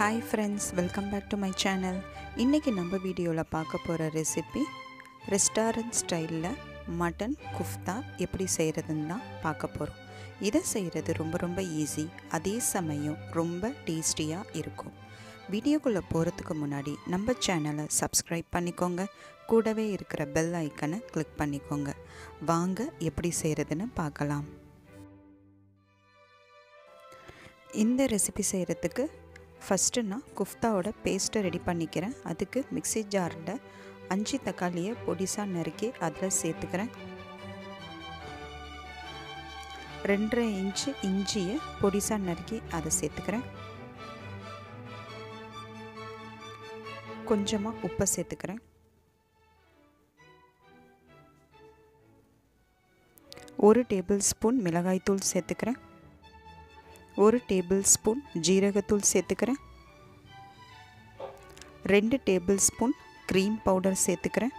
hi friends welcome back to my channel இன்றைக்கி நம்ம வீடியோவில் பார்க்க போகிற ரெசிபி ரெஸ்டாரண்ட் ஸ்டைலில் மட்டன் குஃப்தா எப்படி செய்கிறதுன்னு தான் பார்க்க போகிறோம் இதை செய்கிறது ரொம்ப ரொம்ப ஈஸி அதே சமயம் ரொம்ப டேஸ்டியாக இருக்கும் வீடியோக்குள்ளே போகிறதுக்கு முன்னாடி நம்ம சேனலை சப்ஸ்கிரைப் பண்ணிக்கோங்க கூடவே இருக்கிற பெல் ஐக்கனை கிளிக் பண்ணிக்கோங்க வாங்க எப்படி செய்கிறதுன்னு பார்க்கலாம் இந்த ரெசிபி செய்கிறதுக்கு ஃபஸ்ட்டு நான் குஃப்தாவோட பேஸ்ட்டை ரெடி பண்ணிக்கிறேன் அதுக்கு மிக்சி ஜாரில் அஞ்சு தக்காளியை பொடிசாக நறுக்கி அதில் சேர்த்துக்கிறேன் ரெண்டரை இன்ச்சு இஞ்சியை பொடிசாக நறுக்கி அதை சேர்த்துக்கிறேன் கொஞ்சமாக உப்பை சேர்த்துக்கிறேன் ஒரு டேபிள் ஸ்பூன் மிளகாய்த்தூள் சேர்த்துக்கிறேன் ஒரு டேபிள் ஸ்பூன் ஜீரகத்தூள் சேர்த்துக்கிறேன் ரெண்டு டேபிள் ஸ்பூன் க்ரீம் பவுடர் சேர்த்துக்கிறேன்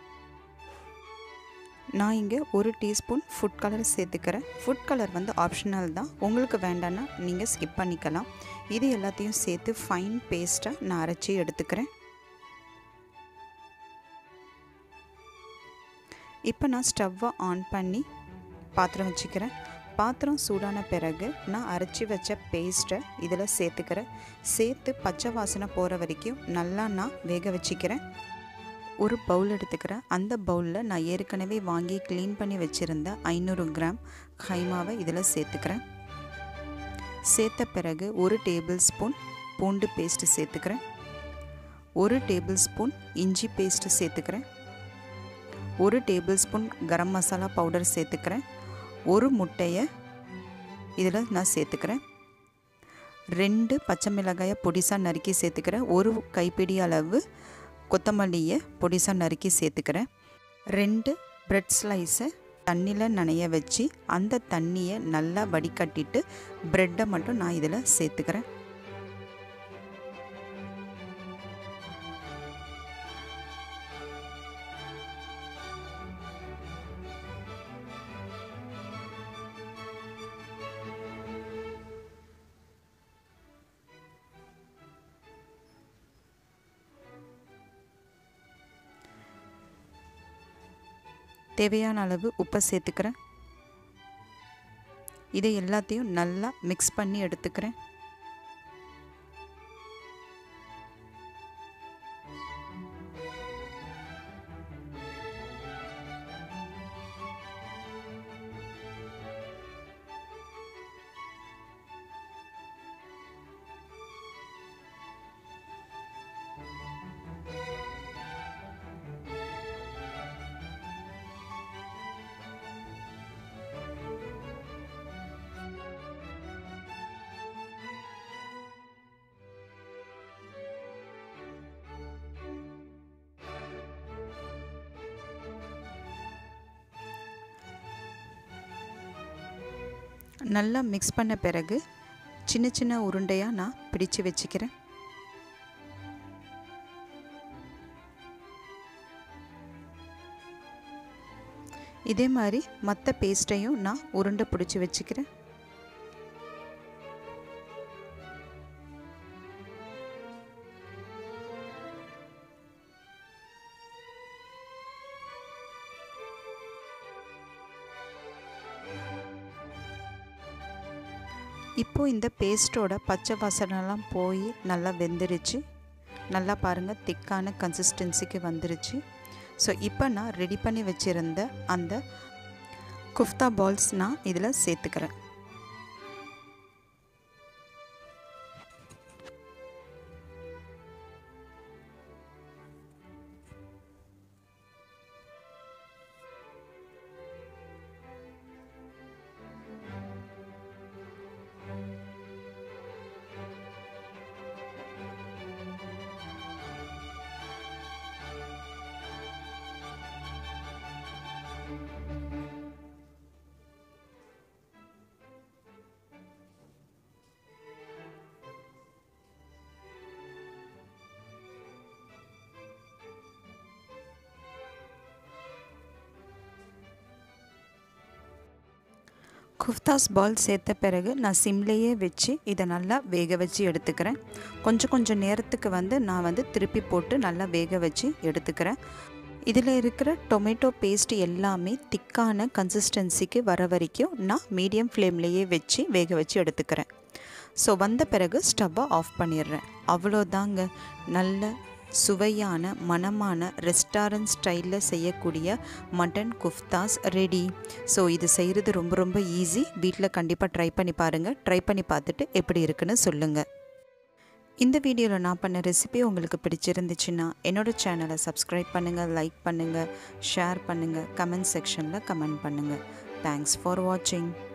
நான் இங்கே ஒரு டீஸ்பூன் ஃபுட் கலர் சேர்த்துக்கிறேன் ஃபுட் கலர் வந்து ஆப்ஷனல் தான் உங்களுக்கு வேண்டான்னா நீங்கள் ஸ்கிப் பண்ணிக்கலாம் இது எல்லாத்தையும் சேர்த்து ஃபைன் பேஸ்ட்டாக நான் அரைச்சி எடுத்துக்கிறேன் இப்போ நான் ஸ்டவ்வை ஆன் பண்ணி பாத்திரம் வச்சுக்கிறேன் பாத்திரம் சூடான பிறகு நான் அரைச்சி வச்ச பேஸ்ட்டை இதில் சேர்த்துக்கிறேன் சேர்த்து பச்சை வாசனை போகிற வரைக்கும் நல்லா நான் வேக வச்சுக்கிறேன் ஒரு பவுல் எடுத்துக்கிறேன் அந்த பவுலில் நான் ஏற்கனவே வாங்கி க்ளீன் பண்ணி வச்சுருந்த ஐநூறு கிராம் கைமாவை இதில் சேர்த்துக்கிறேன் சேர்த்த பிறகு ஒரு டேபிள் ஸ்பூன் பூண்டு பேஸ்ட்டு சேர்த்துக்கிறேன் ஒரு டேபிள் ஸ்பூன் இஞ்சி பேஸ்ட்டு சேர்த்துக்கிறேன் ஒரு tablespoon garam masala powder சேர்த்துக்கிறேன் ஒரு முட்டையை இதில் நான் சேர்த்துக்கிறேன் ரெண்டு பச்சை மிளகாயை பொடிசாக நறுக்கி சேர்த்துக்கிறேன் ஒரு கைப்பிடி அளவு கொத்தமல்லியை பொடிசாக நறுக்கி சேர்த்துக்கிறேன் ரெண்டு ப்ரெட் ஸ்லைஸை தண்ணியில் நனைய வச்சு அந்த தண்ணியை நல்லா வடிகட்டிட்டு ப்ரெட்டை மட்டும் நான் இதில் சேர்த்துக்கிறேன் தேவையான அளவு உப்பை சேர்த்துக்கிறேன் இதை எல்லாத்தையும் நல்லா மிக்ஸ் பண்ணி எடுத்துக்கிறேன் நல்லா மிக்ஸ் பண்ண பிறகு சின்ன சின்ன உருண்டையாக நான் பிடிச்சு வச்சுக்கிறேன் இதே மாதிரி மற்ற பேஸ்ட்டையும் நான் உருண்டை பிடிச்சி வச்சுக்கிறேன் இப்போது இந்த பேஸ்ட்டோட பச்சை வாசனைலாம் போய் நல்லா வெந்துருச்சு நல்லா பாருங்கள் திக்கான கன்சிஸ்டன்சிக்கு வந்துருச்சு ஸோ இப்போ நான் ரெடி பண்ணி வச்சுருந்த அந்த குஃப்தா பால்ஸ் நான் இதில் சேர்த்துக்கிறேன் குஃப்தாஸ் பால் சேர்த்த பிறகு நான் சிம்லேயே வச்சு இதை நல்லா வேக வச்சு எடுத்துக்கிறேன் கொஞ்சம் கொஞ்சம் நேரத்துக்கு வந்து நான் வந்து திருப்பி போட்டு நல்லா வேக வச்சு எடுத்துக்கிறேன் இதில் இருக்கிற டொமேட்டோ பேஸ்ட் எல்லாமே திக்கான கன்சிஸ்டன்சிக்கு வர வரைக்கும் நான் மீடியம் ஃப்ளேம்லேயே வச்சு வேக வச்சு எடுத்துக்கிறேன் ஸோ வந்த பிறகு ஸ்டவ்வை ஆஃப் பண்ணிடுறேன் அவ்வளோதாங்க நல்ல சுவையான மணமான ரெஸ்டாரண்ட் ஸ்டைலில் செய்யக்கூடிய மட்டன் குஃப்தாஸ் ரெடி ஸோ இது செய்கிறது ரொம்ப ரொம்ப ஈஸி வீட்டில் கண்டிப்பாக ட்ரை பண்ணி பாருங்கள் ட்ரை பண்ணி பார்த்துட்டு எப்படி இருக்குன்னு சொல்லுங்கள் இந்த வீடியோவில் நான் பண்ண ரெசிபி உங்களுக்கு பிடிச்சிருந்துச்சுன்னா என்னோடய சேனலை சப்ஸ்கிரைப் பண்ணுங்கள் லைக் பண்ணுங்கள் ஷேர் பண்ணுங்கள் கமெண்ட் செக்ஷனில் கமெண்ட் பண்ணுங்கள் தேங்க்ஸ் ஃபார் வாட்சிங்